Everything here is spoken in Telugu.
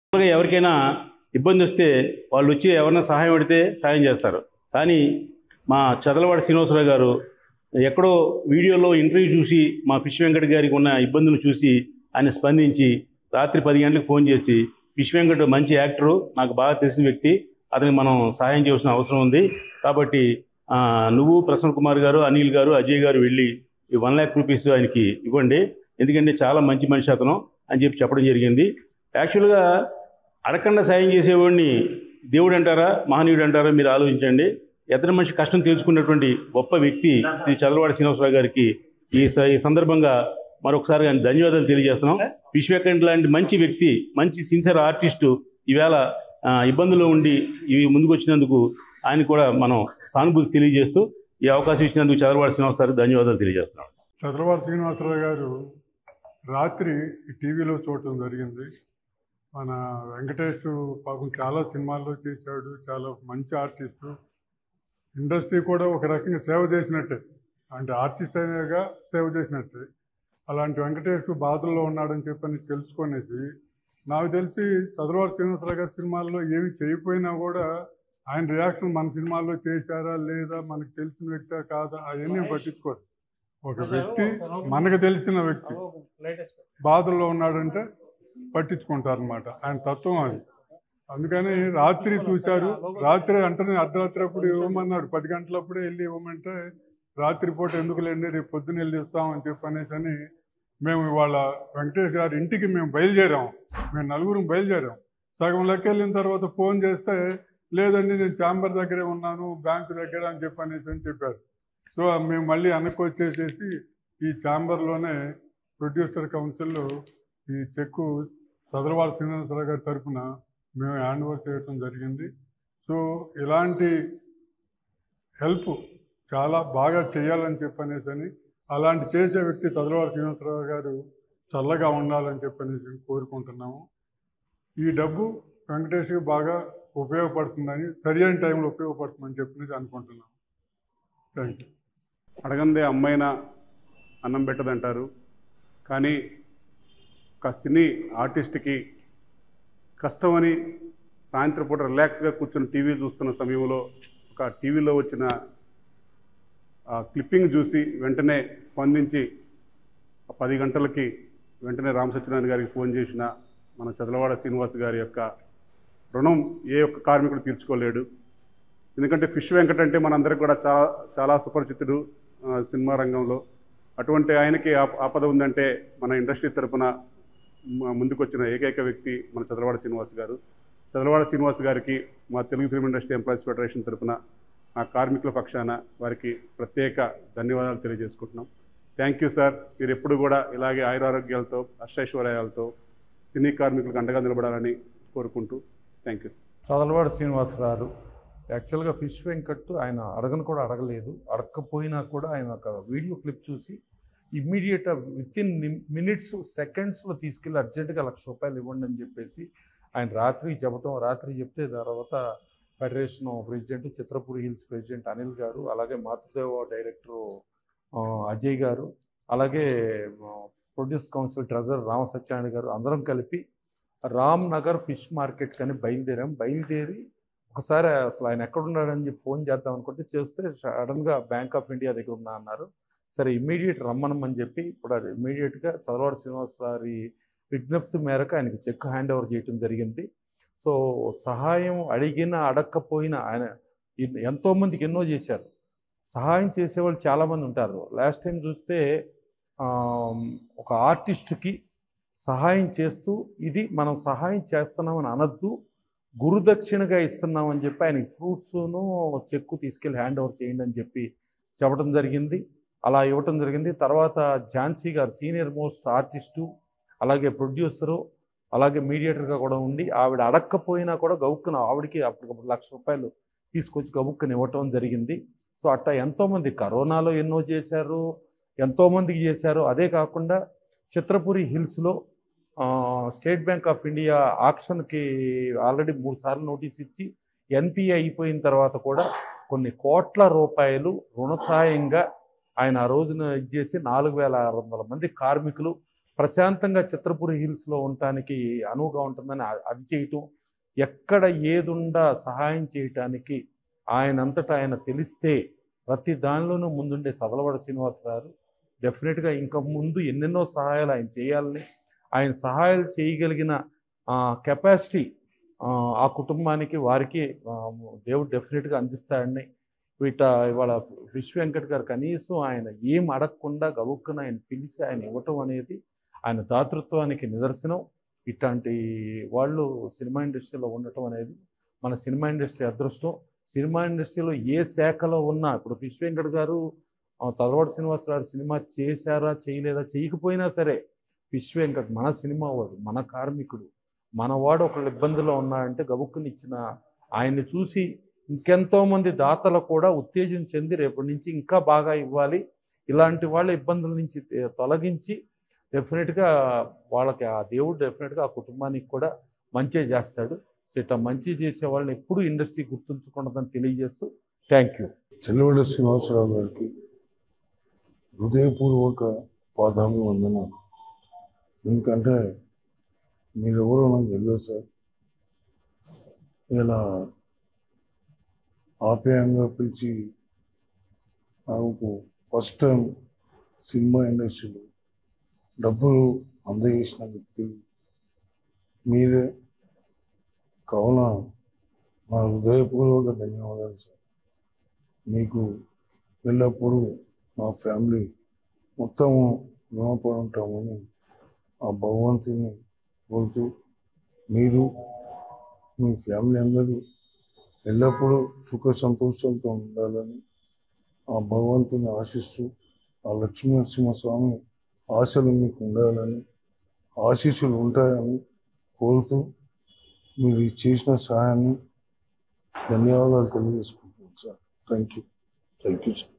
మామూలుగా ఎవరికైనా ఇబ్బంది వస్తే వాళ్ళు వచ్చి ఎవరైనా సహాయం అడిగితే సహాయం చేస్తారు కానీ మా చదలవాడి శ్రీనివాసరావు గారు ఎక్కడో వీడియోలో ఇంటర్వ్యూ చూసి మా ఫిష్ వెంకట్ గారికి ఉన్న ఇబ్బందులు చూసి ఆయన స్పందించి రాత్రి పది గంటలకు ఫోన్ చేసి ఫిష్ వెంకట్ మంచి యాక్టరు నాకు బాగా తెలిసిన వ్యక్తి అతనికి మనం సహాయం చేయాల్సిన అవసరం ఉంది కాబట్టి ఆ, నువ్వు ప్రసన్న కుమార్ గారు అనిల్ గారు అజయ్ గారు వెళ్ళి ఈ వన్ ల్యాక్ రూపీస్ ఆయనకి ఇవ్వండి ఎందుకంటే చాలా మంచి మనిషి అతను అని చెప్పి చెప్పడం జరిగింది యాక్చువల్గా అడగకుండా సాయం చేసేవాడిని దేవుడు అంటారా మహనీయుడు అంటారా మీరు ఆలోచించండి ఎతని మనిషి కష్టం తెలుసుకున్నటువంటి గొప్ప వ్యక్తి శ్రీ చంద్రవాడి శ్రీనివాసరావు గారికి ఈ స- ఈ సందర్భంగా మరొకసారి ఆయన ధన్యవాదాలు తెలియజేస్తున్నాం విశ్వకంఠ్ లాంటి మంచి వ్యక్తి మంచి సిన్సియర్ ఆర్టిస్టు ఈవేళ ఆ, ఇబ్బందుల్లో ఉండి ఇవి ముందుకు వచ్చినందుకు ఆయన కూడా మనం సానుభూతి తెలియజేస్తూ ఈ అవకాశం ఇచ్చినందుకు చంద్రవాడి శ్రీనివాస్ గారికి ధన్యవాదాలు తెలియజేస్తున్నాం చంద్రబాబు శ్రీనివాసరావు గారు రాత్రి టీవీలో చూడటం జరిగింది మన వెంకటేష్ పాపం చాలా సినిమాల్లో చేశాడు చాలా మంచి ఆర్టిస్టు ఇండస్ట్రీ కూడా ఒక రకంగా సేవ చేసినట్టే అంటే ఆర్టిస్ట్ అయినాగా సేవ చేసినట్టే అలాంటి వెంకటేష్ బాధల్లో ఉన్నాడని చెప్పని తెలుసుకునేసి నాకు తెలిసి చంద్రబాబు శ్రీనివాసరావు గారి సినిమాల్లో ఏమి చేయకపోయినా కూడా ఆయన రియాక్షన్ మన సినిమాల్లో చేశారా లేదా మనకు తెలిసిన వ్యక్తా కాదా అవన్నీ పట్టించుకోరు ఒక వ్యక్తి మనకు తెలిసిన వ్యక్తి బాధల్లో ఉన్నాడంటే పట్టించుకుంటారనమాట ఆయన తత్వం అది అందుకని రాత్రి చూశారు రాత్రి అంటనే అర్ధరాత్రి అప్పుడు ఇవ్వమన్నాడు పది గంటలప్పుడే వెళ్ళి ఇవ్వమంటే రాత్రిపూట ఎందుకులేండి రేపు పొద్దున్న వెళ్ళి ఇస్తామని చెప్పి అనేసి అని మేము ఇవాళ వెంకటేష్ గారి ఇంటికి మేము బయలుదేరాం మేము నలుగురం బయలుదేరాం సగం లెక్క వెళ్ళిన తర్వాత ఫోన్ చేస్తే లేదండి నేను ఛాంబర్ దగ్గరే ఉన్నాను బ్యాంకు దగ్గర అని చెప్పి అనేసి అని చెప్పారు సో మేము మళ్ళీ వెనక్కి వచ్చేసేసి ఈ ఛాంబర్లోనే ప్రొడ్యూసర్ కౌన్సిల్లో ఈ చెక్కు చదరవాడ శ్రీనివాసరావు గారి తరఫున మేము హ్యాండ్ ఓవర్ చేయడం జరిగింది సో ఇలాంటి హెల్ప్ చాలా బాగా చేయాలని చెప్పనేసి అని అలాంటి చేసే వ్యక్తి చదరవాడ శ్రీనివాసరావు గారు చల్లగా ఉండాలని చెప్పనేసి కోరుకుంటున్నాము ఈ డబ్బు వెంకటేష్కి బాగా ఉపయోగపడుతుందని సరియైన టైంలో ఉపయోగపడుతుందని చెప్పనేసి అనుకుంటున్నాము థ్యాంక్ యూ అడగందే అమ్మైనా అన్నం పెట్టదంటారు కానీ ఒక సినీ ఆర్టిస్ట్కి కష్టమని సాయంత్రం పూట రిలాక్స్గా కూర్చొని టీవీ చూస్తున్న సమయంలో ఒక టీవీలో వచ్చిన ఆ క్లిప్పింగ్ చూసి వెంటనే స్పందించి ఆ పది గంటలకి వెంటనే రామ సత్యనారాయణ గారికి ఫోన్ చేసిన మన చదలవాడ శ్రీనివాస్ గారి యొక్క రుణం ఏ ఒక్క కార్మికుడు తీర్చుకోలేడు ఎందుకంటే ఫిష్ వెంకట్ అంటే మనందరికి కూడా చాలా చాలా సుపరిచితుడు ఆ, సినిమా రంగంలో అటువంటి ఆయనకి ఆప- ఆపద ఉందంటే మన ఇండస్ట్రీ తరపున మ- ముందుకొచ్చిన ఏకైక వ్యక్తి మన చదలవాడ శ్రీనివాస్ గారు చదలవాడ శ్రీనివాస్ గారికి మా Telugu film industry employees federation తరపున ఆ కార్మికుల పక్షాన వారికి ప్రత్యేక ధన్యవాదాలు తెలియజేసుకుంటున్నాం థ్యాంక్ యూ సార్ మీరు ఎప్పుడు కూడా ఇలాగే ఆయురారోగ్యాలతో అష్టైశ్వర్యాలతో సినీ కార్మికులకు అండగా నిలబడాలని కోరుకుంటూ thank you sir Chadalavada Srinivasarao యాక్చువల్గా ఫిష్ వెంకట్ ఆయన అడగను కూడా అడగలేదు అడగకపోయినా కూడా ఆయన ఒక వీడియో క్లిప్ చూసి ఇమ్మీడియట్ విత్ ఇన్ మినిట్స్ సెకండ్స్లో తీసుకెళ్ళి అర్జెంటుగా లక్ష రూపాయలు ఇవ్వండి అని చెప్పేసి ఆయన రాత్రి చెప్పడం రాత్రి చెప్తే తర్వాత federation president Chitrapuri hills president Anil గారు అలాగే మాతృదేవ డైరెక్టర్ అజయ్ గారు అలాగే produce council treasurer Rama Satyanarayana గారు అందరం కలిపి రామ్ నగర్ ఫిష్ మార్కెట్ కానీ బయలుదేరాం బయలుదేరి ఒకసారి అసలు ఆయన ఎక్కడున్నాడని చెప్పి ఫోన్ చేద్దాం అనుకుంటే చేస్తే సడన్గా బ్యాంక్ ఆఫ్ ఇండియా దగ్గర ఉన్నా అన్నారు సరే ఇమ్మీడియట్ రమ్మనమని చెప్పి ఇప్పుడు అది ఇమ్మీడియట్గా చదవాడ శ్రీనివాస్ గారి విజ్ఞప్తి మేరకు ఆయనకి చెక్ హ్యాండ్ ఓవర్ చేయటం జరిగింది సో సహాయం అడిగినా అడగకపోయినా ఆయన ఎన్- ఎంతోమందికి ఎన్నో చేశారు సహాయం చేసేవాళ్ళు చాలామంది ఉంటారు లాస్ట్ టైం చూస్తే ఆమ్, ఒక ఆర్టిస్ట్కి సహాయం చేస్తూ ఇది మనం సహాయం చేస్తున్నామని అనద్దు గురుదక్షిణగా ఇస్తున్నామని చెప్పి ఆయనకి ఫ్రూట్స్ను చెక్కు తీసుకెళ్ళి హ్యాండ్ ఓవర్ చేయండి అని చెప్పి చెప్పడం జరిగింది అలా ఇవ్వటం జరిగింది తర్వాత ఝాన్సీ గారు సీనియర్ మోస్ట్ ఆర్టిస్టు అలాగే ప్రొడ్యూసరు అలాగే మీడియేటర్గా కూడా ఉండి ఆవిడ అడక్కపోయినా కూడా గబుక్కున ఆవిడకి అప్పటికప్పుడు లక్ష రూపాయలు తీసుకొచ్చి గబుక్కుని ఇవ్వటం జరిగింది సో అట్టా ఎంతోమంది కరోనాలో ఎన్నో చేశారు ఎంతోమందికి చేశారు అదే కాకుండా చిత్రపురి హిల్స్లో ఆ, స్టేట్ బ్యాంక్ ఆఫ్ ఇండియా ఆక్షన్కి ఆల్రెడీ మూడు సార్లు నోటీస్ ఇచ్చి ఎన్పిఏ అయిపోయిన తర్వాత కూడా కొన్ని కోట్ల రూపాయలు రుణ సాయంగా ఆయన ఆ రోజున ఇచ్చేసి నాలుగు వేల ఆరు వందల మంది కార్మికులు ప్రశాంతంగా చిత్రపురి హిల్స్లో ఉండటానికి అనువుగా ఉంటుందని అ- అది చేయటం ఎక్కడ ఏదుండా సహాయం చేయటానికి ఆయనంతటా ఆయన తెలిస్తే ప్రతి దానిలోనూ ముందుండే చదలవాడ శ్రీనివాసరావు డెఫినెట్గా ఇంకా ముందు ఎన్నెన్నో సహాయాలు ఆయన చేయాలని ఆయన సహాయాలు చేయగలిగిన కెపాసిటీ ఆ కుటుంబానికి వారికి ఆ, దేవుడు డెఫినెట్గా అందిస్తాడని వీట ఇవాళ విశ్వ వెంకట్ గారు కనీసం ఆయన ఏం అడగకుండా గబుక్కున ఆయన పిలిచి ఆయన ఇవ్వటం అనేది ఆయన దాతృత్వానికి నిదర్శనం ఇట్లాంటి వాళ్ళు సినిమా ఇండస్ట్రీలో ఉండటం అనేది మన సినిమా ఇండస్ట్రీ అదృష్టం సినిమా ఇండస్ట్రీలో ఏ శాఖలో ఉన్నా ఇప్పుడు విశ్వ వెంకట్ గారు ఆ, చదవాడు శ్రీనివాసరావు సినిమా చేశారా చేయలేదా చేయకపోయినా సరే విశ్వ వెంకట్ మన సినిమా వాడు మన కార్మికుడు మనవాడు ఒకళ్ళు ఇబ్బందిలో ఉన్నాడంటే గబుక్కుని ఇచ్చిన ఆయన్ని చూసి ఇంకెంతో మంది దాతలు కూడా ఉత్తేజం చెంది రేపటి నుంచి ఇంకా బాగా ఇవ్వాలి ఇలాంటి వాళ్ళ ఇబ్బందుల నుంచి తె- తొలగించి డెఫినెట్గా వాళ్ళకి ఆ దేవుడు డెఫినెట్గా ఆ కుటుంబానికి కూడా మంచి చేస్తాడు సో ఇట్లా మంచి చేసే వాళ్ళని ఎప్పుడూ ఇండస్ట్రీ గుర్తుంచుకుంటుందని తెలియజేస్తూ థ్యాంక్ యూ చెల్లవెడ శ్రీనివాసరావు గారికి హృదయపూర్వక పాదాలు వందనాలు ఎందుకంటే మీరెవరో నాకు తెలియదు సార్ ఇలా ఆప్యాయంగా పిలిచి నాకు ఫస్ట్ టైం సినిమా ఇండస్ట్రీలో డబ్బులు అందజేసిన వ్యక్తి మీరే కావున నా హృదయపూర్వక ధన్యవాదాలు సార్ మీకు ఎల్లప్పుడూ మా ఫ్యామిలీ మొత్తం రుణపడి ఉంటామని ఆ భగవంతుని కోరుతూ మీరు మీ ఫ్యామిలీ అందరూ ఎల్లప్పుడూ సుఖ సంతోషంతో ఉండాలని ఆ భగవంతుని ఆశిస్తూ ఆ లక్ష్మీనరసింహస్వామి ఆశలు మీకు ఉండాలని ఆశీస్సులు ఉంటాయని కోరుతూ మీరు ఈ చేసిన సహాయాన్ని ధన్యవాదాలు తెలియజేసుకుంటున్నాను sir thank you thank you sir